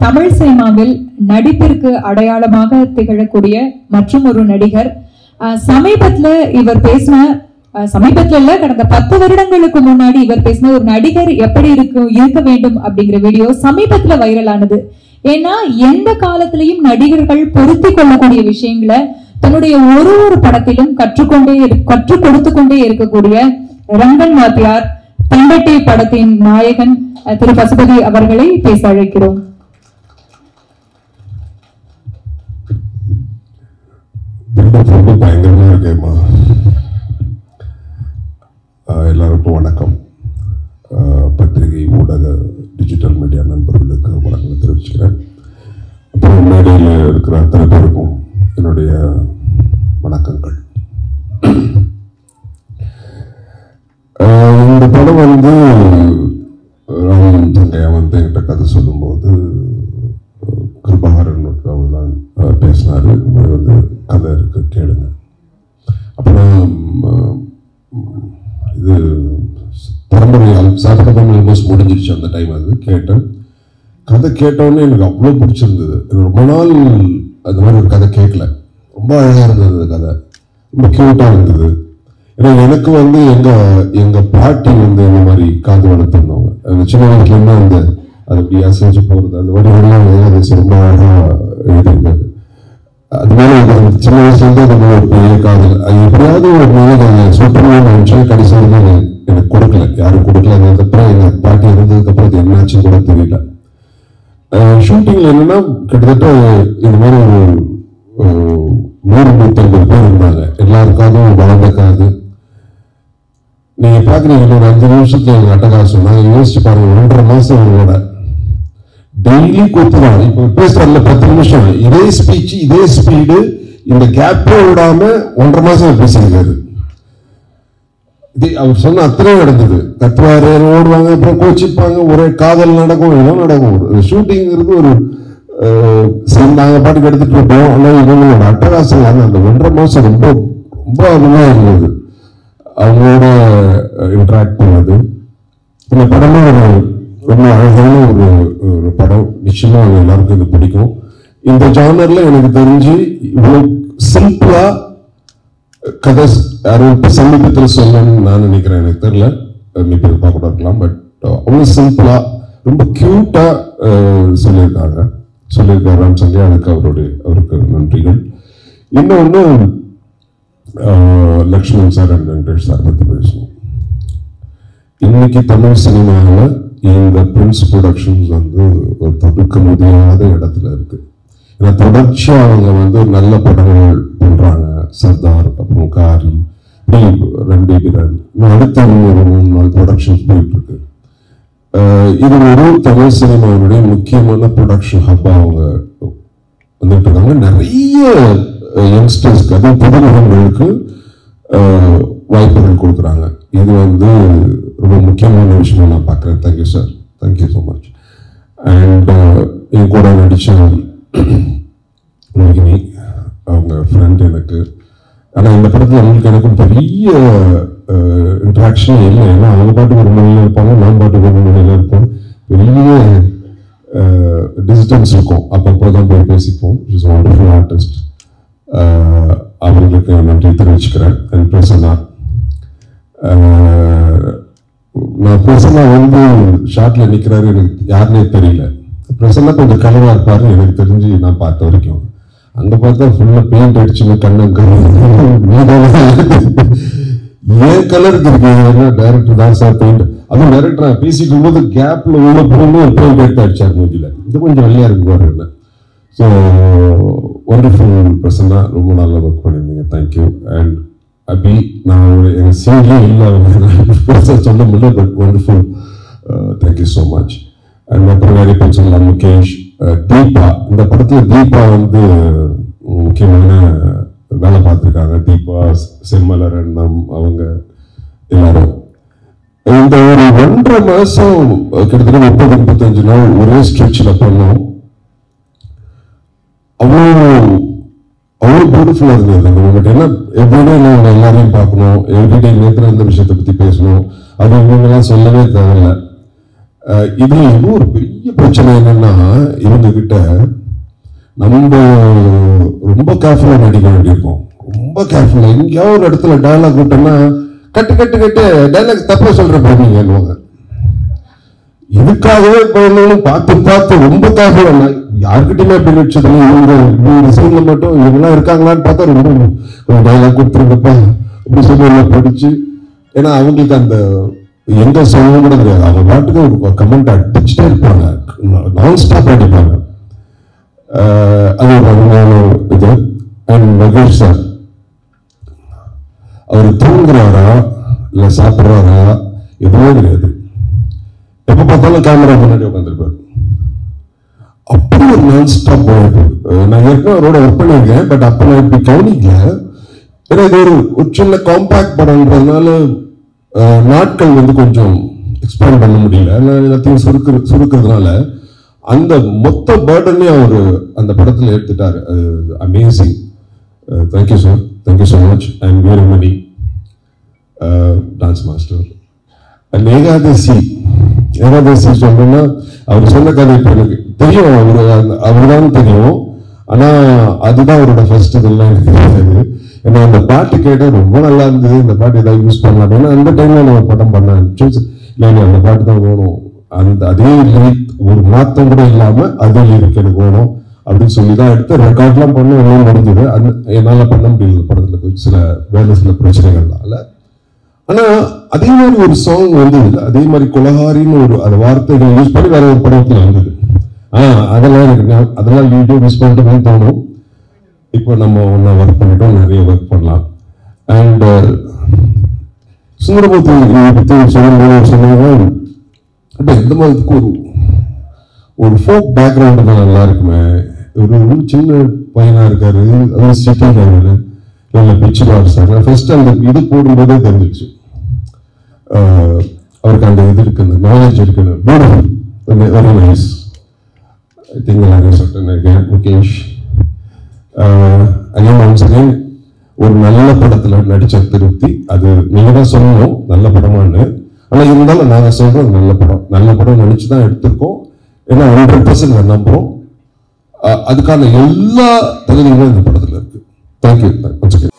தமிழ் சினிமாவில் நடிப்பிற்கு அடையாளமாக திகழக்கூடிய மற்றும் ஒரு நடிகர் அஹ், சமீபத்துல இவர் பேசின அஹ், சமீபத்துல இல்ல கடந்த பத்து வருடங்களுக்கு முன்னாடி இவர் பேசின ஒரு நடிகர் எப்படி இருக்கும் இருக்க வேண்டும் அப்படிங்கிற வீடியோ சமீபத்துல வைரல் ஆனது ஏன்னா எந்த காலத்திலையும் நடிகர்கள் பொருத்தி கொள்ளக்கூடிய விஷயங்களை தன்னுடைய ஒரு ஒரு படத்திலும் கற்றுக்கொண்டே இரு- கற்றுக் கொடுத்து கொண்டே இருக்கக்கூடிய ரங்கன் வாத்தியார் தண்டட்டி படத்தின் நாயகன் அஹ், திரு பசுபதி அவர்களை பேச அழைக்கிறோம் பில்டப் ரொம்ப பயங்கரமா இருக்கேம்மா ஆஹ் எல்லாருக்கும் வணக்கம் ஆஹ் பத்திரிகை ஊடக டிஜிட்டல் மீடியா நண்பர்களுக்கு வணக்கம் தெரிவிச்சுக்கிறேன் அப்புறம் மேடையில் இருக்கிற அத்தனை பேருக்கும் என்னுடைய வணக்கங்கள் ஆஹ் இந்த படம் வந்து ராம் தங்கையா வந்து என்கிட்ட கதை சொல்லும்போது ஆஹ் கிருபாகரன் அவர் தான் பேசினாரு இந்த மாதிரி வந்து கதை இருக்கு கேளுங்க அப்புறம் ஆஹ் இது பரம்பரையால் சாப்பிடாமல் ஆல்மோஸ்ட் முடிஞ்சிருச்சு அந்த டைம் அது கேட்டேன் கதை கேட்டோடனே எனக்கு அவ்வளோ பிடிச்சிருந்தது எனக்கு ரொம்ப நாள் அந்த மாதிரி ஒரு கதை கேட்கல ரொம்ப அழகாக இருந்தது அந்த கதை ரொம்ப க்யூட்டாக இருந்தது ஏன்னா எனக்கு வந்து எங்க எங்க பாட்டி வந்து இந்த மாதிரி காது வளர்த்துருந்தவங்க அந்த சின்ன வயசுலேருந்து அந்த அது அப்படி அசைஞ்சு போகிறது அந்த வடிவெல்லாம் ஏகாதசி ரொம்ப அழகாக எழுதியிருக்காரு அது மேலே எனக்கு அந்த சின்ன வயசுலேருந்து அது மேலே ஒரு பெரிய காதல் அது எப்படியாவது ஒரு நாளைக்கு அதை சுற்றணும்னு நினச்சேன் கடைசி வரைக்கும் அது எனக்கு கொடுக்கல யாரும் கொடுக்கல அதுக்கப்புறம் எங்கள் பாட்டி இருந்ததுக்கப்புறம் அது என்னாச்சுன்னு கூட தெரியல ஷூட்டிங்ல என்னன்னா கிட்டத்தட்ட இந்த மாதிரி ஒரு அஹ், நூறு நூத்தம்பது பேர் இருந்தாங்க எல்லாருக்காகவும் வளர்ந்த காது நீங்க பாக்குறீங்க ஒரு அஞ்சு நிமிஷத்துல எங்க அட்டகாசம் நாங்க யோசிச்சு பாருங்க ஒன்றரை மாசம் உங்களோட டெய்லி கூத்துதான் இப்ப பேசுறாருல பத்து நிமிஷம் இதே ஸ்பீச் இதே ஸ்பீடு இந்த கேப்பே விடாம ஒன்றரை மாசம் பேசியிருக்காரு இது அவர் சொன்ன அத்தனை நடந்தது கத்துவாரு ஓடுவாங்க அப்புறம் கோச்சிப்பாங்க ஒரே காதல் நடக்கும் இதெல்லாம் நடக்கும் ஷூட்டிங்கிறது ஒரு அஹ், சரி நாங்க பாட்டுக்கு எடுத்துட்டு இருப்போம் ஆனா இவங்களோட அட்டகாசம் வந்து அந்த ஒன்றரை மாசம் ரொம்ப ரொம்ப அருமையா இருந்தது அவங்களோட இன்ட்ராக்ட் பண்ணது இந்த படமே ஒரு ரொம்ப அழகான ஒரு ஒரு படம் நிச்சயமா அவங்க எல்லாருக்கும் இது பிடிக்கும் இந்த ஜானர்ல எனக்கு தெரிஞ்சு இவ்வளவு சிம்பிளா கதை யாரும் இப்ப சமீபத்தில் சொல்லணும்னு நான் நினைக்கிறேன் எனக்கு தெரியல மேபி பார்க்க கூட இருக்கலாம் பட் அவ்வளோ சிம்பிளா ரொம்ப கியூட்டா சொல்லியிருக்காங்க சொல்லியிருக்காரு ராம் சந்தியா அதுக்கு அவருடைய அவருக்கு நன்றிகள் இன்னொன்று Lakshman sir and Venkatesh sir பற்றி பேசணும் இன்னைக்கு தமிழ் சினிமாவில் இந்த பிரின்ஸ் ப்ரொடக்ஷன்ஸ் வந்து ஒரு தவிர்க்க முடியாத இடத்துல இருக்கு ஏன்னா தொடர்ச்சியா அவங்க வந்து நல்ல படங்கள் பண்றாங்க சர்தார் அப்புறம் காரி இப்படி ரெண்டு வீரன் இன்னும் அடுத்த ஒரு மூணு நாள் ப்ரொடக்ஷன்ஸ் போயிட்டு இருக்கு அஹ் இது ஒரு தமிழ் சினிமாவுடைய முக்கியமான ப்ரொடக்ஷன் ஹப்பா அவங்க வந்துட்டு இருக்காங்க நிறைய யங்ஸ்டர்ஸ்க்கு அதுவும் புதுமுகங்களுக்கு அஹ், வாய்ப்புகள் கொடுக்குறாங்க இது வந்து ரொம்ப முக்கியமான விஷயமா நான் பார்க்குறேன் thank you sir thank you so much and என் கூட நடித்த மோகினி அவங்க ஃப்ரெண்ட் எனக்கு ஆனால் இந்த படத்தில் அவங்களுக்கு எனக்கும் பெரிய இன்ட்ராக்ஷன் இல்லை ஏன்னா அவங்க பாட்டுக்கு ஒரு மொழியில் இருப்பாங்க நான் பாட்டுக்கு ஒரு மொழியில் இருப்போம் பெரிய டிஸ்டன்ஸ் இருக்கும் அப்பப்போ தான் போய் பேசிப்போம் இஸ் வண்டர்ஃபுல் ஆர்டிஸ்ட் அவங்களுக்கு நன்றி தெரிவிச்சுக்கிறேன் அண்ட் பிரசன்னா ஆஹ், நான் பிரசன்னா வந்து ஷார்ட்ல நிக்கிறாரு எனக்கு யாருன்னே தெரியல பிரசன்னா கொஞ்சம் கலரா இருப்பாரு எனக்கு தெரிஞ்சு நான் பார்த்த வரைக்கும் அங்க பார்த்தா ஃபுல்லா பெயிண்ட் அடிச்சுன்னு கண்ணங்க ஏன் கலருக்கு இருக்கு டைரக்டர் தான் சார் பெயிண்ட் அதுவும் டைரக்டர் பேசிட்டு இருக்கும்போது கேப்ல உள்ள போகணும் ஒரு பெயிண்ட் எடுத்து அடிச்சார் மூஞ்சில இது கொஞ்சம் வெள்ளையா இருக்கு பாருங்க ஸோ ஒண்டர்ஃபுல் பிரசன்னா ரொம்ப நல்லா ஒர்க் பண்ணியிருந்தீங்க தேங்க்யூ அண்ட் அபி நான் ஒரு- எங்க சீன்லேயே இல்லை அவங்க பெருசாக சொல்ல முடியல but wonderful thank you so much and அப்புறம் நிறைய பேர் சொல்லலாம் முகேஷ் அஹ், தீபா இந்த படத்துல தீபா வந்து முக்கியமான வேலை பார்த்துருக்காங்க தீபா செம்மலர் அண்ணம் அவங்க எல்லாரும் இந்த ஒரு ஒன்றரை மாசம் அஹ், கிட்டத்தட்ட முப்பது முப்பத்தஞ்சு நாள் ஒரே ஸ்ட்ரெச்சில் பண்ணோம் அவ்வளோ அவ்வளோ பியூட்டிஃபுல்லாக இருந்தது அந்த மூமெண்ட் ஏன்னா எவ்ரிடே நம்ம எல்லாரையும் பார்க்கணும் எவ்ரிடே நேற்று இந்த விஷயத்தை பற்றி பேசணும் அது இவங்கெல்லாம் சொல்லவே தேவையில்ல அஹ் இதுல இன்னும் ஒரு பெரிய பிரச்சனை என்னன்னா இவங்க கிட்ட நம்ம ரொம்ப கேர்ஃபுல்லா நடிக்க வேண்டியிருக்கும் ரொம்ப கேர்ஃபுல்லா எங்கேயாவது ஒரு இடத்துல டயலாக் விட்டோம்னா கட்டு கட்டு கட்டு டயலாக் தப்பா சொல்ற போவீங்க இதுக்காகவே போகணும்னு பார்த்து பார்த்து ரொம்ப கேர்ஃபுல்லா நான் யாருக்கிட்டயுமே அப்படி வச்சதுல இவங்க இந்த சீன்ல மட்டும் இவங்கெல்லாம் இருக்காங்களான்னு பார்த்தா ரொம்ப ஒரு டயலாக் கொடுத்துருங்கப்பா அப்படி சொல்லி எல்லாம் படிச்சு ஏன்னா அவங்களுக்கு அந்த எங்க சொல்லவும் கூட தெரியாது அவங்க பாட்டுக்கு ஒரு கமெண்ட் அடிச்சுட்டே இருப்பாங்க நான் ஸ்டாப் அடிப்பாங்க ஆஹ் அது ஒரு அருமையான இது அண்ட் மகேஷ் சார் அவர் தூங்குறாரா இல்ல சாப்பிடுறாரா எதுவுமே தெரியாது எப்ப பார்த்தாலும் கேமரா முன்னாடி உட்காந்துருப்பாரு அப்படி ஒரு நான் ஸ்டாப் போயிட்டு நான் ஏற்கனவே அவரோட ஒர்க் பண்ணியிருக்கேன் பட் அப்ப நான் இப்படி கவனிக்கல ஏன்னா இது ஒரு ஒரு சின்ன காம்பாக்ட் படம்ன்றதுனால அஹ், நாட்கள் வந்து கொஞ்சம் எக்ஸ்பேண்ட் பண்ண முடியல நான் எல்லாத்தையும் சுருக்க சுருக்கிறதுனால அந்த மொத்த பேர்டனே அவர் அந்த படத்துல எடுத்துட்டாரு amazing thank you sir thank you so much and Veeramani dance master and Ekadasi Ekadasi சொல்லணும்னா அவர் சொன்ன கதை இப்போ எனக்கு தெரியும் அவரு அவர் தான் தெரியும் ஆனா அதுதான் அவரோட ஃபர்ஸ்ட் இதெல்லாம் எனக்கு தெரியாது ஏன்னா அந்த பாட்டு கேட்டால் ரொம்ப நல்லா இருந்தது இந்த பாட்டு ஏதாவது யூஸ் பண்ணலாம் ஏன்னா அந்த டைம்ல நான் படம் பண்ணேன் சரி, இல்லை இல்லை அந்த பாட்டு தான் வேணும் அந்த அதே lyric ஒரு மாத்தம் கூட இல்லாம அதே லிரிக் எனக்கு வேணும் அப்படின்னு சொல்லி தான் எடுத்து ரெக்கார்ட்லாம் பண்ண எல்லாம் முடிஞ்சது அந்த என்னால பண்ண முடியல படத்துல கொஞ்சம் சில வேலை சில பிரச்சனைகள்னால ஆனா அதே மாதிரி ஒரு சாங் வந்தது இல்ல அதே மாதிரி குலகாரின்னு ஒரு அந்த வார்த்தைகள் யூஸ் பண்ணி வேற ஒரு படத்துல வந்தது ஆஹ் அதெல்லாம் எனக்கு ஞா- அதெல்லாம் வீடியோ மிஸ் பண்ணிட்டோம்னு தோணும் இப்போ நம்ம ஒன்றா ஒர்க் பண்ணிட்டோம் நிறைய ஒர்க் பண்ணலாம் அண்ட் சுந்தரமூர்த்தி இதை பத்தி சொல்லும்போது சொன்னாங்க அப்ப இந்த மாதிரி ஒரு ஒரு ஃபோக் பேக்ரவுண்டு தான் நல்லா இருக்குமே ஒரு ஒரு சின்ன பையனா இருக்காரு அதாவது சிட்டியில் அவரு நல்ல பிச்சு பார் சார் நான் ஃபர்ஸ்ட் அந்த இது போடும்போதே தெரிஞ்சிச்சு ஆஹ் அவருக்கு அந்த இது இருக்கு அந்த நாலேஜ் இருக்கு beautiful very nice I think எல்லாரும் சொல்லிட்டு நினைக்கிறேன் முகேஷ் அகைன் ஒன்ஸ் அகைன் ஒரு நல்ல படத்துல நடிச்ச திருப்தி அது நீங்க தான் சொல்லணும் நல்ல படமான்னு ஆனா இருந்தாலும் நாங்க சொல்றோம் நல்ல படம் நல்ல படம் நினைச்சு தான் எடுத்திருக்கோம் ஏன்னா ஹண்ட்ரட் பர்சன்ட் நம்புறோம் அஹ் அதுக்கான எல்லா தகுதிகளும் இந்த படத்துல இருக்கு தேங்க்யூ